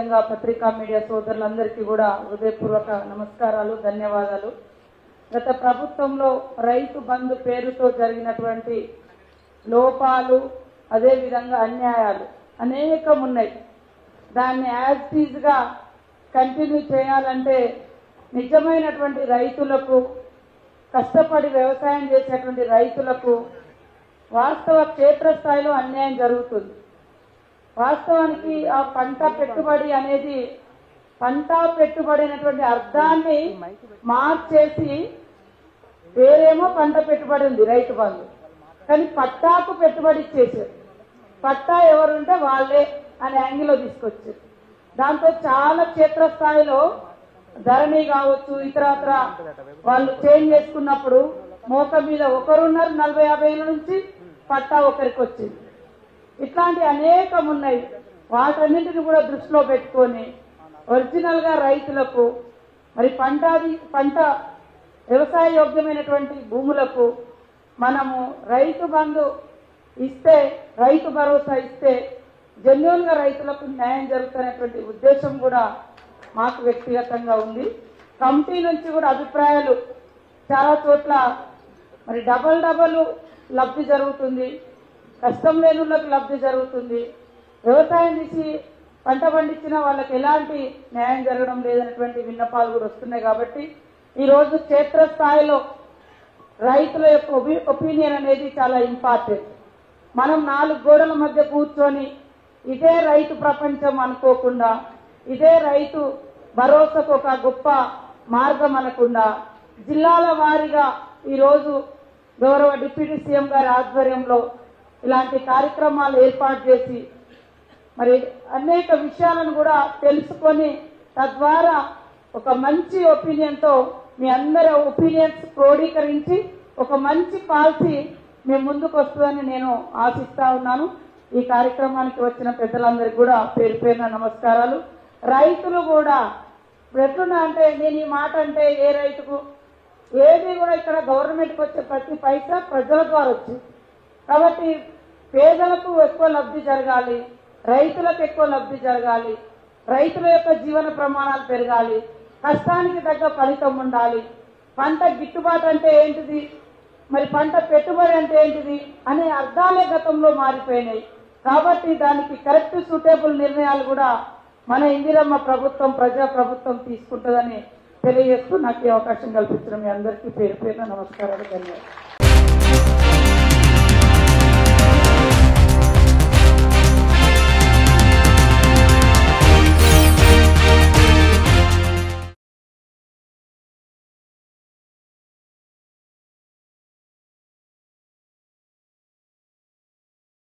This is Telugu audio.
అదేవిధంగా పత్రికా మీడియా సోదరులందరికీ కూడా హృదయపూర్వక నమస్కారాలు ధన్యవాదాలు గత ప్రభుత్వంలో రైతు బంధు పేరుతో జరిగినటువంటి లోపాలు అదేవిధంగా అన్యాయాలు అనేకం ఉన్నాయి దాన్ని యాజ్ టీజ్గా కంటిన్యూ చేయాలంటే నిజమైనటువంటి రైతులకు కష్టపడి వ్యవసాయం చేసేటువంటి రైతులకు వాస్తవ క్షేత్రస్థాయిలో అన్యాయం జరుగుతుంది వాస్తవానికి ఆ పంట పెట్టుబడి అనేది పంట పెట్టుబడి అనేటువంటి అర్థాన్ని మార్చేసి వేరేమో పంట పెట్టుబడి ఉంది రైతు బంధు కానీ పట్టాకు పెట్టుబడి ఇచ్చేసారు పట్టా ఎవరుంటే వాళ్ళే అనే యాంగిల్లో తీసుకొచ్చారు దాంతో చాలా క్షేత్రస్థాయిలో ధరణి కావచ్చు ఇతరత్ర వాళ్ళు చేంజ్ చేసుకున్నప్పుడు మోక మీద ఒకరున్నారు నలభై యాభై ఏళ్ళ నుంచి పట్టా ఒకరికి వచ్చింది ఇట్లాంటి అనేకం ఉన్నాయి వాటన్నింటిని కూడా దృష్టిలో పెట్టుకొని ఒరిజినల్ గా రైతులకు మరి పంటాది పంట వ్యవసాయ యోగ్యమైనటువంటి భూములకు మనము రైతు బంధు ఇస్తే రైతు భరోసా ఇస్తే జెన్యున్ గా రైతులకు న్యాయం జరుగుతున్నటువంటి ఉద్దేశం కూడా మాకు వ్యక్తిగతంగా ఉంది కమిటీ నుంచి కూడా అభిప్రాయాలు చాలా చోట్ల మరి డబల్ డబల్ లబ్ధి జరుగుతుంది కష్టం లేని వాళ్ళకి లబ్ధి జరుగుతుంది వ్యవసాయం చేసి పంట పండించిన వాళ్ళకి ఎలాంటి న్యాయం జరగడం లేదనేటువంటి విన్నపాలు కూడా వస్తున్నాయి కాబట్టి ఈ రోజు క్షేత్రస్థాయిలో రైతుల యొక్క ఒపి- ఒపీనియన్ అనేది చాలా ఇంపార్టెంట్ మనం నాలుగు గోడల మధ్య కూర్చొని ఇదే రైతు ప్రపంచం అనుకోకుండా ఇదే రైతు భరోసాకు ఒక గొప్ప మార్గం అనకుండా జిల్లాల వారీగా ఈరోజు గౌరవ డిప్యూటీ సీఎం గారి ఆధ్వర్యంలో ఇలాంటి కార్యక్రమాలు ఏర్పాటు చేసి మరి అనేక విషయాలను కూడా తెలుసుకొని తద్వారా ఒక మంచి ఒపీనియన్ తో మీ అందరి ఒపీనియన్స్ క్రోడీకరించి ఒక మంచి పాలసీ మేము ముందుకు వస్తుందని నేను ఆశిస్తా ఉన్నాను ఈ కార్యక్రమానికి వచ్చిన పెద్దలందరికీ కూడా పేరు పేరున నమస్కారాలు రైతులు కూడా ఇప్పుడు ఎట్లున్నా అంటే నేను ఈ మాట అంటే ఏ రైతుకు ఏది కూడా ఇక్కడ గవర్నమెంట్కి వచ్చే ప్రతి పైసా ప్రజల ద్వారా వచ్చింది కాబట్టి పేదలకు ఎక్కువ లబ్ధి జరగాలి రైతులకు ఎక్కువ లబ్ధి జరగాలి రైతుల యొక్క జీవన ప్రమాణాలు పెరగాలి కష్టానికి తగ్గ ఫలితం ఉండాలి పంట గిట్టుబాటు అంటే ఏంటిది మరి పంట పెట్టుబడి అంటే ఏంటిది అనే అర్థాలే గతంలో మారిపోయినాయి కాబట్టి దానికి కరెక్ట్ సూటబుల్ నిర్ణయాలు కూడా మన ఇందిరమ్మ ప్రభుత్వం ప్రజా ప్రభుత్వం తీసుకుంటుందని తెలియజేస్తూ నాకు ఈ అవకాశం కల్పించడం మీ అందరికీ పేరు పేరున నమస్కారాలు ధన్యవాదాలు